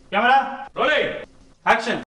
Camera rolling action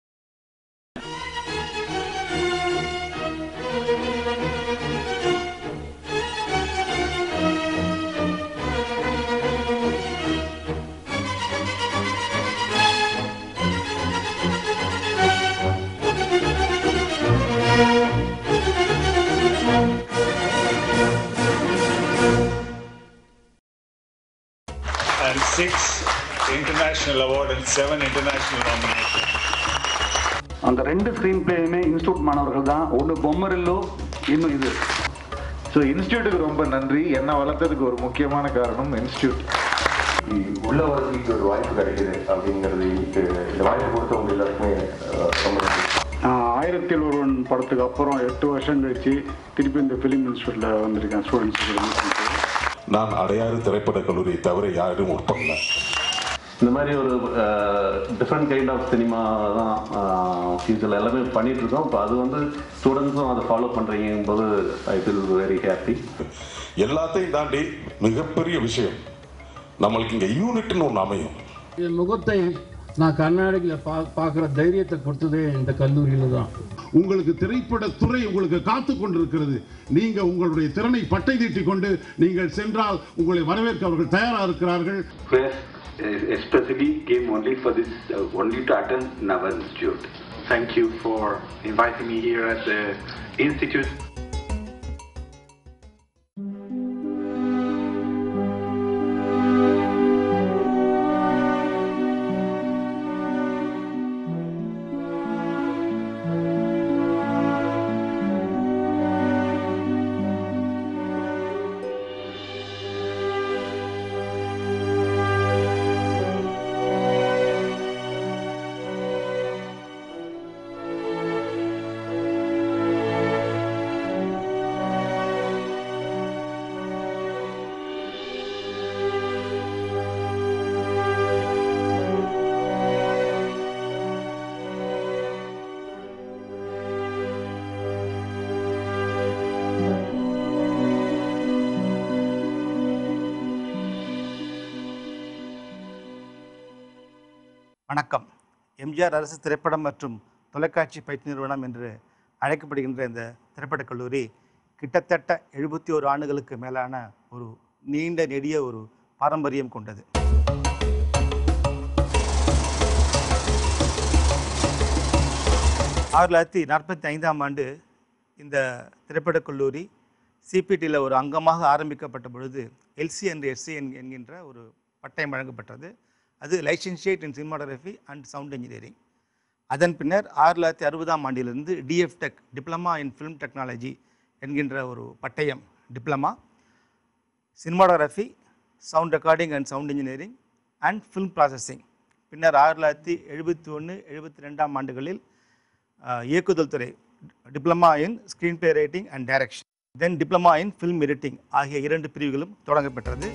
and six international award and seven international nominations. அந்த ரெண்டு screen பிளேயுமே institute மாணவர்கள் தான் ஒன்று பொம்மரில்லோ இன்னும் இது ஸோ இன்ஸ்டியூட்டுக்கு ரொம்ப நன்றி என்ன வளர்த்ததுக்கு ஒரு முக்கியமான காரணம் இன்ஸ்டியூட் உள்ள வரதுக்கு ஒரு வாய்ப்பு கிடைக்குது அப்படிங்கிறது இதுக்கு இந்த வாய்ப்பு கொடுத்தவங்க எல்லாருக்குமே அஹ், ரொம்ப நன்றி ஆஹ் ஆயிரத்தில் ஒருவன் படத்துக்கு அப்புறம் எட்டு வருஷம் கழிச்சு திருப்பி இந்த ஃபிலிம் இன்ஸ்டியூட்டில் வந்திருக்கேன் ஸ்டூடெண்ட்ஸுக்கு நான் அடையாறு திரைப்படக் கல்லூரியை தவிர யாரும் ஒர்க் பண்ணல இந்த மாதிரி ஒரு டிஃப்ரெண்ட் கைண்ட் ஆஃப் சினிமா தான் ஃபியூச்சரில் எல்லாமே பண்ணிட்டு இருக்கோம் இப்போ அது வந்து ஸ்டூடெண்ட்ஸும் அதை ஃபாலோ பண்ணுறீங்கும் போது ஐ ஃபீல் வெரி ஹாப்பி எல்லாத்தையும் தாண்டி மிகப்பெரிய விஷயம் நம்மளுக்கு இங்க யூனிட்னு ஒன்று அமையும் என் முகத்தை நான் கண்ணாடியில் பா பார்க்குற தைரியத்தை கொடுத்ததே இந்த கல்லூரியில் தான் உங்களுக்கு திரைப்பட துறை உங்களுக்கு காத்து கொண்டிருக்கிறது நீங்க உங்களுடைய திறனை பட்டை தீட்டிக் கொண்டு நீங்கள் சென்றால் உங்களை வரவேற்க அவர்கள் தயாரா இருக்கிறார்கள் especially came only for this, uh, only to attend Naval Institute. Thank you for inviting me here at the Institute. வணக்கம் எம்ஜிஆர் அரசு திரைப்படம் மற்றும் தொலைக்காட்சி பயிற்சி நிறுவனம் என்று அழைக்கப்படுகின்ற இந்த திரைப்படக் கல்லூரி கிட்டத்தட்ட எழுபத்தி ஓரு ஆண்டுகளுக்கு மேலான ஒரு நீண்ட நெடிய ஒரு பாரம்பரியம் கொண்டது ஆயிரத்தி தொள்ளாயிரத்தி நாற்பத்தி ஐந்தாம் ஆண்டு இந்த திரைப்படக் கல்லூரி சிபிடியில் ஒரு அங்கமாக ஆரம்பிக்கப்பட்ட பொழுது எல்சி அண்ட் எஸ்சி என்கின்ற ஒரு பட்டயம் வழங்கப்பட்டது அது licentiate in cinematography and sound engineering அதன் பின்னர் ஆயிரத்தி தொள்ளாயிரத்தி அறுபதாம் ஆண்டிலிருந்து DF tech diploma in film technology என்கின்ற ஒரு பட்டயம் diploma cinematography sound recording and sound engineering and film processing பின்னர் ஆயிரத்தி தொள்ளாயிரத்தி எழுபத்தி ஒன்று எழுபத்தி ரெண்டாம் ஆண்டுகளில் அஹ், இயக்குதல் துறை diploma in screenplay writing and direction then diploma in film editing ஆகிய இரண்டு பிரிவுகளும் தொடங்கப்பெற்றது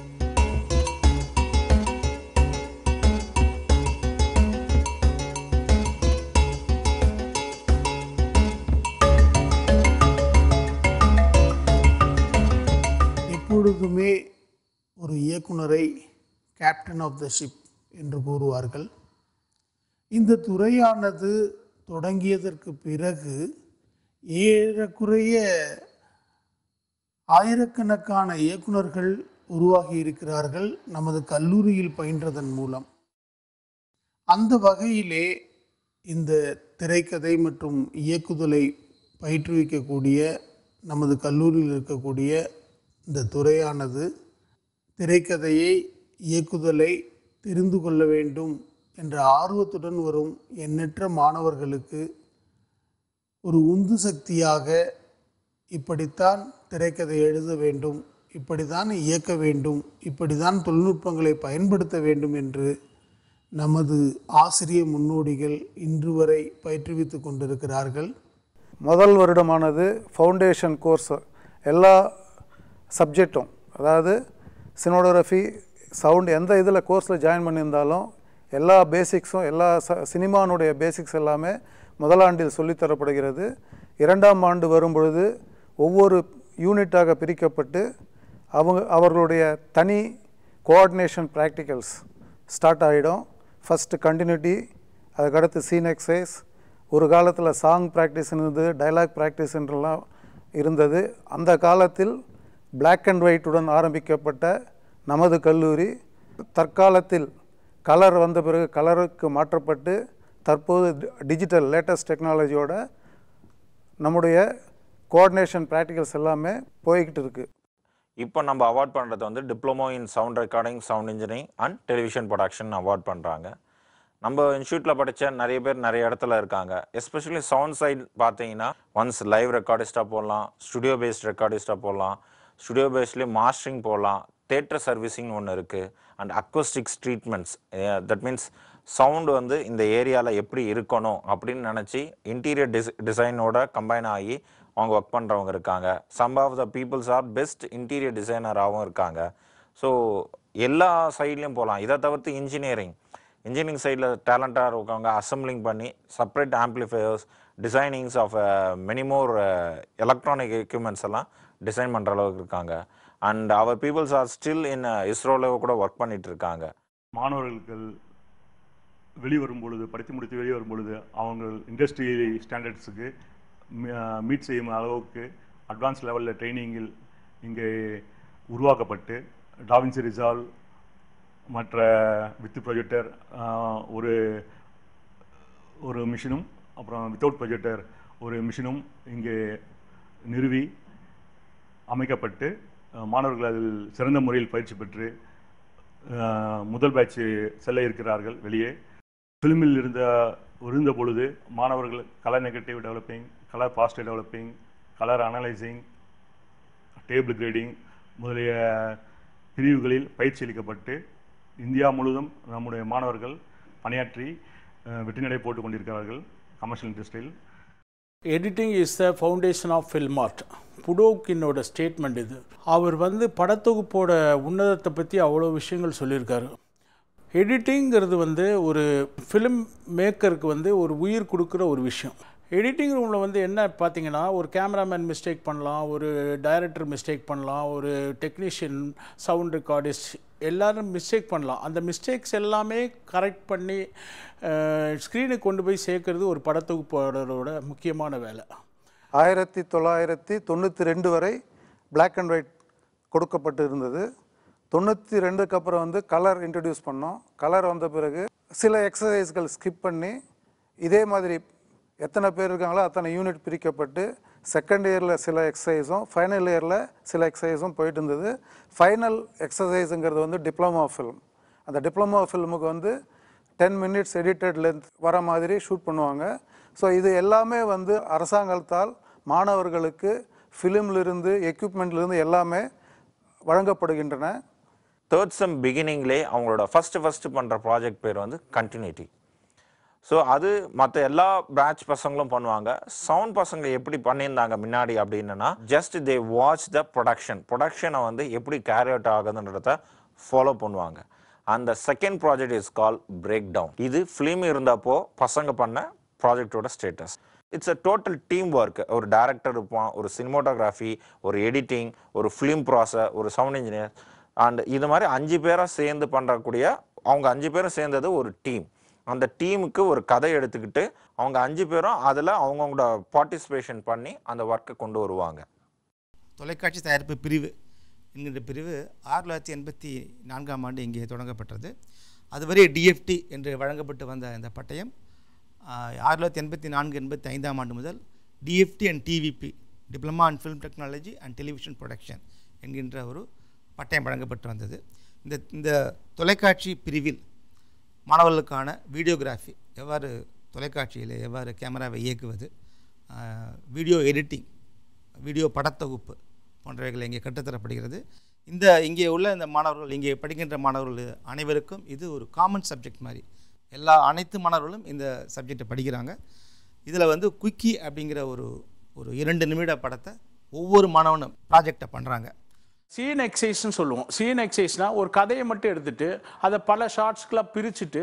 எப்பொழுதுமே ஒரு இயக்குனரை கேப்டன் ஆஃப் த ஷிப் என்று கூறுவார்கள் இந்த துறையானது தொடங்கியதற்கு பிறகு ஏறக்குறைய ஆயிரக்கணக்கான இயக்குனர்கள் உருவாகி இருக்கிறார்கள் நமது கல்லூரியில் பயின்றதன் மூலம் அந்த வகையிலே இந்த திரைக்கதை மற்றும் இயக்குதலை பயிற்றுவிக்கக்கூடிய நமது கல்லூரியில் இருக்கக்கூடிய இந்த துறையானது திரைக்கதையை இயக்குதலை தெரிந்து கொள்ள வேண்டும் என்ற ஆர்வத்துடன் வரும் எண்ணற்ற மாணவர்களுக்கு ஒரு உந்து சக்தியாக இப்படித்தான் திரைக்கதை எழுத வேண்டும் இப்படித்தான் இயக்க வேண்டும் இப்படித்தான் தொழில்நுட்பங்களை பயன்படுத்த வேண்டும் என்று நமது ஆசிரிய முன்னோடிகள் இன்று வரை பயிற்றுவித்து கொண்டிருக்கிறார்கள் முதல் வருடமானது ஃபவுண்டேஷன் கோர்ஸ் எல்லா சப்ஜெக்டும் அதாவது சினோடோகிராஃபி சவுண்ட் எந்த இதில் கோர்ஸில் ஜாயின் பண்ணியிருந்தாலும் எல்லா பேசிக்ஸும் எல்லா ச சினிமானுடைய பேசிக்ஸ் எல்லாமே முதலாண்டில் சொல்லித்தரப்படுகிறது இரண்டாம் ஆண்டு வரும்பொழுது ஒவ்வொரு யூனிட்டாக பிரிக்கப்பட்டு அவங்க அவர்களுடைய தனி கோஆர்டினேஷன் ப்ராக்டிகல்ஸ் ஸ்டார்ட் ஆகிடும் ஃபஸ்ட்டு கண்டினியூட்டி அதுக்கடுத்து சீன் எக்ஸசைஸ் ஒரு காலத்தில் சாங் ப்ராக்டிஸ் இருந்தது டைலாக் ப்ராக்டிஸ்ன்றலாம் இருந்தது அந்த காலத்தில் பிளாக் அண்ட் ஒயிட்டுடன் ஆரம்பிக்கப்பட்ட நமது கல்லூரி தற்காலத்தில் கலர் வந்த பிறகு கலருக்கு மாற்றப்பட்டு தற்போது டிஜிட்டல் லேட்டஸ்ட் டெக்னாலஜியோட நம்முடைய கோஆர்டினேஷன் ப்ராக்டிகல்ஸ் எல்லாமே போய்கிட்டு இருக்குது இப்போ நம்ம அவார்ட் பண்ணுறது வந்து diploma in sound recording sound engineering and television production award பண்ணுறாங்க நம்ம இன்ஸ்டியூட்டில் படித்த நிறைய பேர் நிறைய இடத்துல இருக்காங்க எஸ்பெஷலி சவுண்ட் சைட் பார்த்தீங்கன்னா ஒன்ஸ் லைவ் ரெக்கார்டிஸ்டாக போடலாம் ஸ்டுடியோ பேஸ்ட் ரெக்கார்டிஸ்டாக போடலாம் ஸ்டுடியோ பேஸ்ட்லேயே மாஸ்டரிங் போடலாம் தேட்டர் சர்வீசிங் ஒன்று இருக்குது and acoustics treatments that means sound வந்து இந்த ஏரியாவில் எப்படி இருக்கணும் அப்படின்னு நினச்சி இன்டீரியர் டிஸ் டிசைனோட கம்பைன் ஆகி அவங்க ஒர்க் பண்ணுறவங்க இருக்காங்க some of the peoples are best interior டிசைனராகவும் இருக்காங்க ஸோ எல்லா சைட்லேயும் போகலாம் இதை தவிர்த்து இன்ஜினியரிங் இன்ஜினியரிங் சைடில் டேலண்டாக இருக்கவங்க அசம்பிளிங் பண்ணி separate amplifiers designings of many more electronic equipments எல்லாம் டிசைன் பண்ணுற அளவுக்கு இருக்காங்க and our peoples are still in இஸ்ரோவில் கூட ஒர்க் பண்ணிட்டு இருக்காங்க மாணவர்களுக்கு வெளிவரும் பொழுது படித்து முடித்து வெளியே வரும் பொழுது அவங்க இண்டஸ்ட்ரி ஸ்டாண்டர்ட்ஸுக்கு மீட் செய்யும் அளவுக்கு அட்வான்ஸ் லெவலில் ட்ரைனிங்கில் இங்கே உருவாக்கப்பட்டு டாவின்சி ரிசால்வ் மற்ற வித் ப்ரொஜெக்டர் ஒரு ஒரு மிஷினும் அப்புறம் வித்தவுட் ப்ரொஜெக்டர் ஒரு மிஷினும் இங்கே நிறுவி அமைக்கப்பட்டு அஹ், மாணவர்கள் அதில் சிறந்த முறையில் பயிற்சி பெற்று அஹ், முதல் பேட்ச் செல்ல இருக்கிறார்கள் வெளியே ஃபிலிமில் இருந்த இருந்த பொழுது மாணவர்கள் colour negative developing colour positive developing colour analysing table grading முதலிய பிரிவுகளில் பயிற்சி அளிக்கப்பட்டு இந்தியா முழுவதும் நம்முடைய மாணவர்கள் பணியாற்றி அஹ், வெற்றி நடை போட்டுக் கொண்டிருக்கிறார்கள் கமர்ஷியல் இண்டஸ்ட்ரியில் editing is the foundation of film art புடோக்கினோட ஸ்டேட்மெண்ட் இது அவர் வந்து படத்தொகுப்போட உன்னதத்தை பற்றி அவ்வளோ விஷயங்கள் சொல்லியிருக்காரு எடிட்டிங்கிறது வந்து ஒரு ஃபிலிம் மேக்கருக்கு வந்து ஒரு உயிர் கொடுக்குற ஒரு விஷயம் எடிட்டிங் ரூமில் வந்து என்ன பார்த்தீங்கன்னா ஒரு கேமராமேன் மிஸ்டேக் பண்ணலாம் ஒரு டைரக்டர் மிஸ்டேக் பண்ணலாம் ஒரு டெக்னீஷியன் சவுண்ட் ரெக்கார்டிஸ்ட் எல்லாரும் மிஸ்டேக் பண்ணலாம் அந்த மிஸ்டேக்ஸ் எல்லாமே கரெக்ட் பண்ணி ஸ்க்ரீனுக்கு கொண்டு போய் சேர்க்கறது ஒரு படத்தொகுப்பாளரோட முக்கியமான வேலை ஆயிரத்தி தொள்ளாயிரத்தி தொண்ணூற்றி ரெண்டு வரை Black அண்ட் ஒயிட் கொடுக்கப்பட்டு இருந்தது தொண்ணூற்றி ரெண்டுக்கு அப்புறம் வந்து கலர் இன்ட்ரடியூஸ் பண்ணோம் கலர் வந்த பிறகு சில எக்ஸசைஸ்கள் ஸ்கிப் பண்ணி இதே மாதிரி எத்தனை பேர் இருக்காங்களோ அத்தனை யூனிட் பிரிக்கப்பட்டு செகண்ட் இயரில் சில எக்ஸசைஸும் ஃபைனல் இயரில் சில எக்ஸசைஸும் போயிட்டு இருந்தது ஃபைனல் எக்ஸசைஸுங்கிறது வந்து டிப்ளமோ ஃபில்ம் அந்த டிப்ளமோ ஃபில்முக்கு வந்து டென் மினிட்ஸ் எடிட்டட் லென்த் வர மாதிரி ஷூட் பண்ணுவாங்க ஸோ இது எல்லாமே வந்து அரசாங்கத்தால் மாணவர்களுக்கு ஃபிலிம்லேருந்து எக்யூப்மெண்ட்லேருந்து எல்லாமே வழங்கப்படுகின்றன தேர்ட் செம் பிகினிங்லே அவங்களோட ஃபஸ்ட்டு ஃபஸ்ட்டு பண்ணுற ப்ராஜெக்ட் பேர் வந்து கண்டினியூட்டி ஸோ அது மற்ற எல்லா பேட்ச் பசங்களும் பண்ணுவாங்க சவுண்ட் பசங்க எப்படி பண்ணியிருந்தாங்க முன்னாடி அப்படின்னா just they watch the production ப்ரொடக்ஷனை வந்து எப்படி கேரி அவுட் ஆகுதுன்றத ஃபாலோ பண்ணுவாங்க அந்த second project is call breakdown இது ஃபிலிம் இருந்தப்போ பசங்க பண்ண ப்ராஜெக்டோட status it's a total team work ஒரு டேரக்டர் இருப்பான் ஒரு சினிமோட்டோகிராஃபி ஒரு எடிட்டிங் ஒரு ஃபிலிம் ப்ராசஸ் ஒரு சவுண்ட் இன்ஜினியர் அண்ட் இது மாதிரி அஞ்சு பேராக சேர்ந்து பண்ணுறக்கூடிய அவங்க அஞ்சு பேரும் சேர்ந்தது ஒரு டீம் அந்த டீமுக்கு ஒரு கதை எடுத்துக்கிட்டு அவங்க அஞ்சு பேரும் அதில் அவங்கவுங்களோட பார்ட்டிசிபேஷன் பண்ணி அந்த ஒர்க்கை கொண்டு வருவாங்க தொலைக்காட்சி தயாரிப்பு பிரிவு என்கின்ற பிரிவு ஆயிரத்தி தொள்ளாயிரத்தி எண்பத்தி நான்காம் ஆண்டு இங்கே தொடங்கப்பட்டது அதுவரை டிஎஃப்டி என்று வழங்கப்பட்டு வந்த இந்த பட்டயம் ஆஹ், ஆயிரத்தி தொள்ளாயிரத்தி எண்பத்தி நான்கு எண்பத்தி ஐந்தாம் ஆண்டு முதல் DFT and TVP diploma and film technology and television production என்கின்ற ஒரு பட்டயம் வழங்கப்பட்டு வந்தது இந்த இந்த தொலைக்காட்சி பிரிவில் மாணவர்களுக்கான வீடியோகிராஃபி எவ்வாறு தொலைக்காட்சியில் எவ்வாறு கேமராவை இயக்குவது ஆஹ், வீடியோ எடிட்டிங் வீடியோ படத்தொகுப்பு போன்றவைகள் இங்கே கற்றுத்தரப்படுகிறது இந்த இங்கே உள்ள இந்த மாணவர்கள் இங்கே படிக்கின்ற மாணவர்கள் அனைவருக்கும் இது ஒரு காமன் சப்ஜெக்ட் மாதிரி எல்லா அனைத்து மாணவர்களும் இந்த சப்ஜெக்டை படிக்கிறாங்க இதில் வந்து குயிக்கி அப்படிங்கிற ஒரு ஒரு இரண்டு நிமிட படத்தை ஒவ்வொரு மாணவனும் ப்ராஜெக்டை பண்ணுறாங்க சீன் எக்ஸசைஸ்னு சொல்லுவோம் சீன் எக்ஸசைஸ்னால் ஒரு கதையை மட்டும் எடுத்துட்டு அதை பல ஷார்ட்ஸ்க்கெலாம் பிரிச்சுட்டு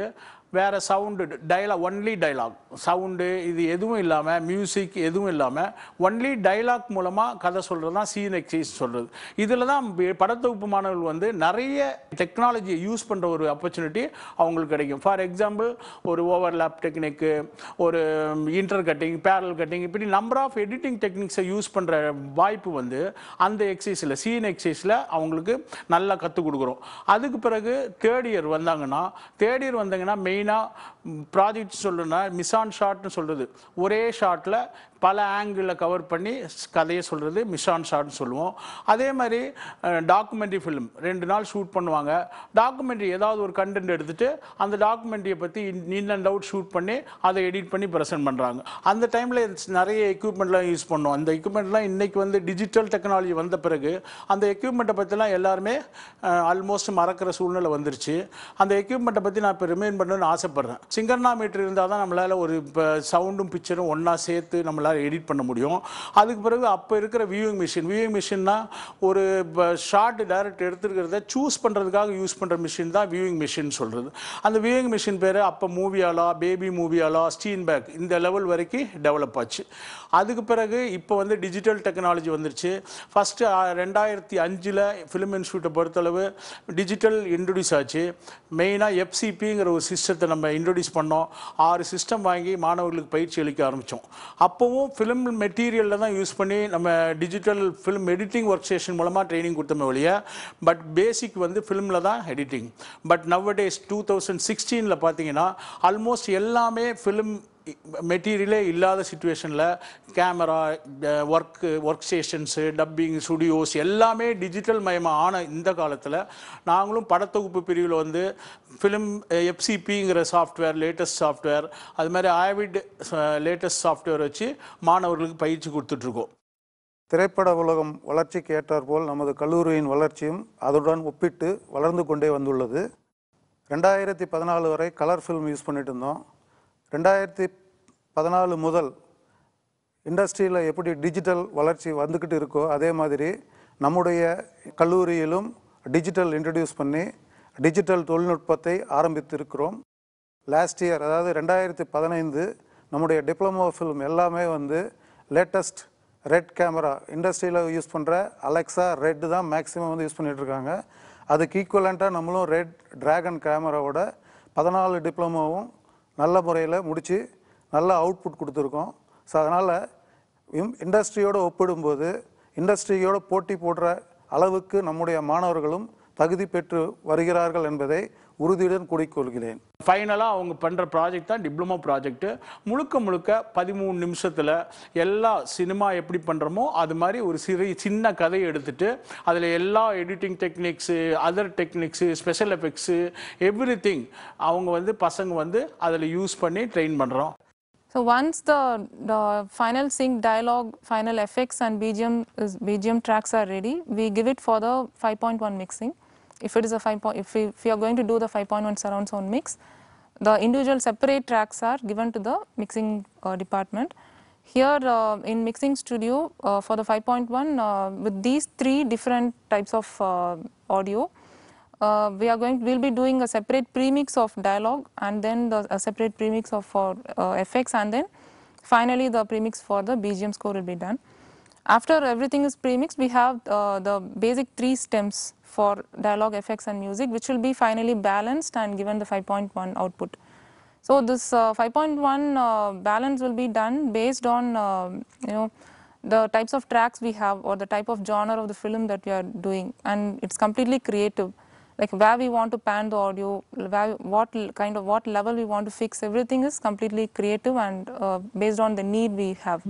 வேறு sound dialogue only dialogue sound இது எதுவும் இல்லாமல் மியூசிக் எதுவும் இல்லாமல் ஒன்லி டைலாக் மூலமாக கதை சொல்கிறது தான் சீன் எக்ஸைஸ் சொல்கிறது இதில் தான் பி- படத்தொகுப்பு மாணவர்கள் வந்து நிறைய டெக்னாலஜியை யூஸ் பண்ணுற ஒரு ஆப்பர்ச்சுனிட்டி அவங்களுக்கு கிடைக்கும் ஃபார் எக்ஸாம்பிள் ஒரு ஓவர்லேப் டெக்னிக்கு ஒரு இன்டர் கட்டிங் பேரல் கட்டிங் இப்படி நம்பர் ஆஃப் எடிட்டிங் டெக்னிக்ஸை யூஸ் பண்ணுற வாய்ப்பு வந்து அந்த எக்ஸசைஸில் சீன் எக்ஸசைஸில் அவங்களுக்கு நல்லா கற்றுக் கொடுக்குறோம் அதுக்கு பிறகு தேர்ட் இயர் வந்தாங்கன்னா தேர்ட் இயர் வந்தாங்கன்னா மெயினாக ப்ராஜெக்ட் சொல்லணும்னா மிஸ் ஆன் ஷாட்னு சொல்கிறது ஒரே ஷாட்டில் பல ஆங்கிளில் கவர் பண்ணி ஸ்- கதையை சொல்கிறது மிஸ் ஆன் ஷாட்னு சொல்லுவோம் அதே மாதிரி டாக்குமெண்ட்ரி ஃபிலிம் ரெண்டு நாள் ஷூட் பண்ணுவாங்க டாக்குமெண்ட்ரி ஏதாவது ஒரு கண்டென்ட் எடுத்துட்டு அந்த டாக்குமெண்ட்ரியை பற்றி இன் அண்ட் அவுட் ஷூட் பண்ணி அதை எடிட் பண்ணி ப்ரெசென்ட் பண்ணுறாங்க அந்த டைமில் நிறைய எக்யூப்மெண்ட்லாம் யூஸ் பண்ணோம் அந்த எக்யூப்மெண்ட்லாம் இன்னைக்கு வந்து டிஜிட்டல் டெக்னாலஜி வந்த பிறகு அந்த எக்யூப்மெண்ட்டை பற்றிலாம் எல்லாருமே ஆல்மோஸ்ட் மறக்கிற சூழ்நிலை வந்துருச்சு அந்த எக்யூப்மெண்ட்டை பற்றி நான் இப்போ ரிமைன் பண்ணணும்னு ஆசைப்பட்றேன் சிங்கர்னா மீட்டர் இருந்தால் தான் நம்மளால் ஒரு இப்போ சவுண்டும் பிக்சரும் ஒன்றா சேர்த்து நம்மளால் எடிட் பண்ண முடியும் அதுக்கு பிறகு அப்போ இருக்கிற வியூவிங் மிஷின் வியூவிங் மிஷின்னா ஒரு ஷார்ட் டைரக்ட் எடுத்துருக்கிறத சூஸ் பண்ணுறதுக்காக யூஸ் பண்ணுற மிஷின் தான் வியூவிங் மிஷின் சொல்கிறது அந்த வியூவிங் மிஷின் பேர் அப்போ Moviola baby Moviola Steenbeck இந்த லெவல் வரைக்கும் டெவலப் ஆச்சு அதுக்கு பிறகு இப்போ வந்து டிஜிட்டல் டெக்னாலஜி வந்துருச்சு ஃபஸ்ட்டு ரெண்டாயிரத்தி அஞ்சில் ஃபிலிம் இன்ஸ்டியூட்டை பொறுத்தளவு டிஜிட்டல் இன்ட்ரடியூஸ் ஆச்சு மெயினாக எஃப்சிபிங்கிற ஒரு சிஸ்டத்தை நம்ம இன்ட்ரடியூஸ் பண்ணோம் ஆறு சிஸ்டம் வாங்கி மாணவர்களுக்கு பயிற்சி அளிக்க ஆரம்பித்தோம் அப்போவும் ஃபிலிம் மெட்டீரியலில் தான் யூஸ் பண்ணி நம்ம digital film editing workstation மூலமாக ட்ரைனிங் கொடுத்தோமே ஒழிய பட் பேசிக் வந்து ஃபிலிமில் தான் editing but nowadays two thousand சிக்ஸ்டீனில் பார்த்தீங்கன்னா ஆல்மோஸ்ட் எல்லாமே ஃபிலிம் மெட்டீரியலே இல்லாத சுச்சுவேஷனில் camera work workstations dubbing studios எல்லாமே டிஜிட்டல் மயமாக ஆன இந்த காலத்தில் நாங்களும் படத்தொகுப்பு பிரிவில் வந்து ஃபிலிம் எஃப்சிபிங்கிற சாஃப்ட்வேர் லேட்டஸ்ட் சாஃப்ட்வேர் அது மாதிரி ஆவிட் லேட்டஸ்ட் சாஃப்ட்வேர் வச்சு மாணவர்களுக்கு பயிற்சி கொடுத்துட்ருக்கோம் திரைப்பட உலகம் வளர்ச்சிக்கு ஏற்றாற்போல் நமது கல்லூரியின் வளர்ச்சியும் அதனுடன் ஒப்பிட்டு வளர்ந்து கொண்டே வந்துள்ளது ரெண்டாயிரத்தி பதினாலு வரை கலர் ஃபில்ம் யூஸ் பண்ணிட்டு இருந்தோம் ரெண்டாயிரத்தி பதினாலு முதல் இண்டஸ்ட்ரியில் எப்படி டிஜிட்டல் வளர்ச்சி வந்துக்கிட்டு இருக்கோ அதே மாதிரி நம்முடைய கல்லூரியிலும் டிஜிட்டல் இன்ட்ரடியூஸ் பண்ணி டிஜிட்டல் தொழில்நுட்பத்தை ஆரம்பித்திருக்கிறோம் லாஸ்ட் இயர் அதாவது ரெண்டாயிரத்தி பதினைந்து நம்முடைய டிப்ளமோ ஃபிலிம் எல்லாமே வந்து லேட்டஸ்ட் ரெட் கேமரா இண்டஸ்ட்ரியில் யூஸ் பண்ணுற அலெக்ஸா ரெட் தான் மேக்ஸிமம் வந்து யூஸ் பண்ணிட்டு இருக்காங்க அதுக்கு ஈக்குவலண்ட்டாக நம்மளும் ரெட் டிராகன் கேமராவோட பதினாலு டிப்ளமோவும் நல்ல முறையில் முடித்து நல்ல அவுட்புட் கொடுத்துருக்கோம் ஸோ அதனால் இண்டஸ்ட்ரியோடு ஒப்பிடும்போது இண்டஸ்ட்ரியோடு போட்டி போடுற அளவுக்கு நம்முடைய மாணவர்களும் தகுதி பெற்று வருகிறார்கள் என்பதை உறுதியுடன் கூறிக்கொள்கிறேன் ஃபைனலாக அவங்க பண்ணுற ப்ராஜெக்ட் தான் டிப்ளமோ ப்ராஜெக்ட்டு முழுக்க முழுக்க பதிமூணு நிமிஷத்தில் எல்லா சினிமா எப்படி பண்ணுறோமோ அது மாதிரி ஒரு சிறு சின்ன கதையை எடுத்துட்டு அதில் எல்லா editing techniques other techniques special effects everything அவங்க வந்து பசங்க வந்து அதில் யூஸ் பண்ணி ட்ரெயின் பண்ணுறோம் So once the, the final sync dialogue, final effects and BGM is, BGM tracks are ready, we give it for the 5.1 mixing. If it is a 5 point, if we, if we are going to do the 5.1 surround sound mix, the individual separate tracks are given to the mixing uh, department. Here uh, in mixing studio uh, for the 5.1, uh, with these three different types of uh, audio, uh, we are going we'll be doing a separate premix of dialogue and then the a separate premix of for uh, effects and then finally the premix for the bgm score will be done after everything is premixed we have uh, the basic three stems for dialogue effects and music which will be finally balanced and given the 5.1 output so this uh, 5.1 uh, balance will be done based on uh, you know the types of tracks we have or the type of genre of the film that we are doing and it's completely creative like where we want to pan the audio where, what l- kind of what level we want to fix everything is completely creative and uh, based on the need we have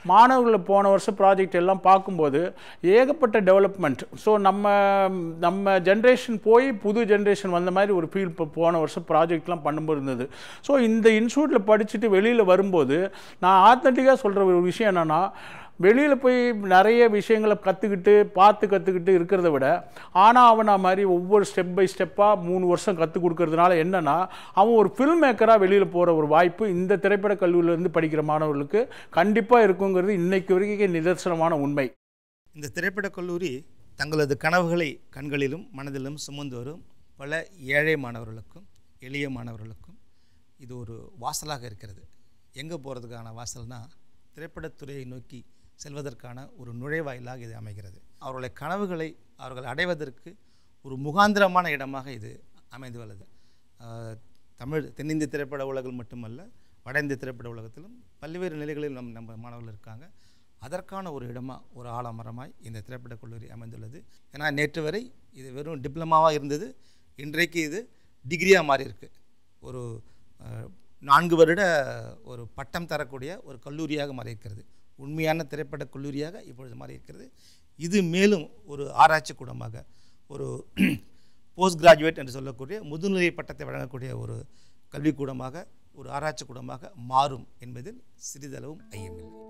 மாணவர்களை போன வருஷம் project எல்லாம் பார்க்கும்போது ஏகப்பட்ட development so நம்ம நம்ம generation போய் புது ஜென்ரேஷன் வந்த மாதிரி ஒரு ஃபீல் இப்போ போன வருஷம் ப்ராஜெக்ட்லாம் பண்ணும்போது இருந்தது ஸோ இந்த இன்ஸ்டியூட்டில் படிச்சுட்டு வெளியில் வரும்போது நான் ஆத்தென்டிக்காக சொல்கிற ஒரு விஷயம் என்னென்னா வெளியில் போய் நிறைய விஷயங்களை கற்றுக்கிட்டு பார்த்து கற்றுக்கிட்டு இருக்கிறத விட ஆனால் அவனா மாதிரி ஒவ்வொரு ஸ்டெப் பை ஸ்டெப்பாக மூணு வருஷம் கற்றுக் கொடுக்கறதுனால என்னென்னா அவன் ஒரு ஃபில்ம் மேக்கராக வெளியில் போகிற ஒரு வாய்ப்பு இந்த திரைப்பட கல்லூரியிலேருந்து படிக்கிற மாணவர்களுக்கு கண்டிப்பாக இருக்குங்கிறது இன்னைக்கு வரைக்கும் நிதர்சனமான உண்மை இந்த திரைப்படக் கல்லூரி தங்களது கனவுகளை கண்களிலும் மனதிலும் சுமந்து வரும் பல ஏழை மாணவர்களுக்கும் எளிய மாணவர்களுக்கும் இது ஒரு வாசலாக இருக்கிறது எங்கே போகிறதுக்கான வாசல்னா திரைப்படத்துறையை நோக்கி செல்வதற்கான ஒரு நுழைவாயிலாக இது அமைகிறது அவர்களுடைய கனவுகளை அவர்கள் அடைவதற்கு ஒரு முகாந்திரமான இடமாக இது அமைந்து உள்ளது ஆஹ், தமிழ் தென்னிந்திய திரைப்பட உலகம் மட்டுமல்ல வட இந்திய திரைப்பட உலகத்திலும் பல்வேறு நிலைகளில் நம் நம்ம மாணவர்கள் இருக்காங்க அதற்கான ஒரு இடமாக ஒரு ஆலமரமாய் இந்த திரைப்படக் கல்லூரி அமைந்துள்ளது ஏன்னா நேற்று வரை இது வெறும் டிப்ளமாவாக இருந்தது இன்றைக்கு இது டிகிரியாக மாறி இருக்கு ஒரு அஹ், நான்கு வருட ஒரு பட்டம் தரக்கூடிய ஒரு கல்லூரியாக மாறி இருக்கிறது உண்மையான திரைப்படக் கல்லூரியாக இப்பொழுது மாறி இருக்கிறது இது மேலும் ஒரு ஆராய்ச்சி கூடமாக ஒரு போஸ்ட் கிராஜுவேட் என்று சொல்லக்கூடிய முதுநிலை பட்டத்தை வழங்கக்கூடிய ஒரு கல்விக்கூடமாக ஒரு ஆராய்ச்சி கூடமாக மாறும் என்பதில் சிறிதளவும் ஐயமில்லை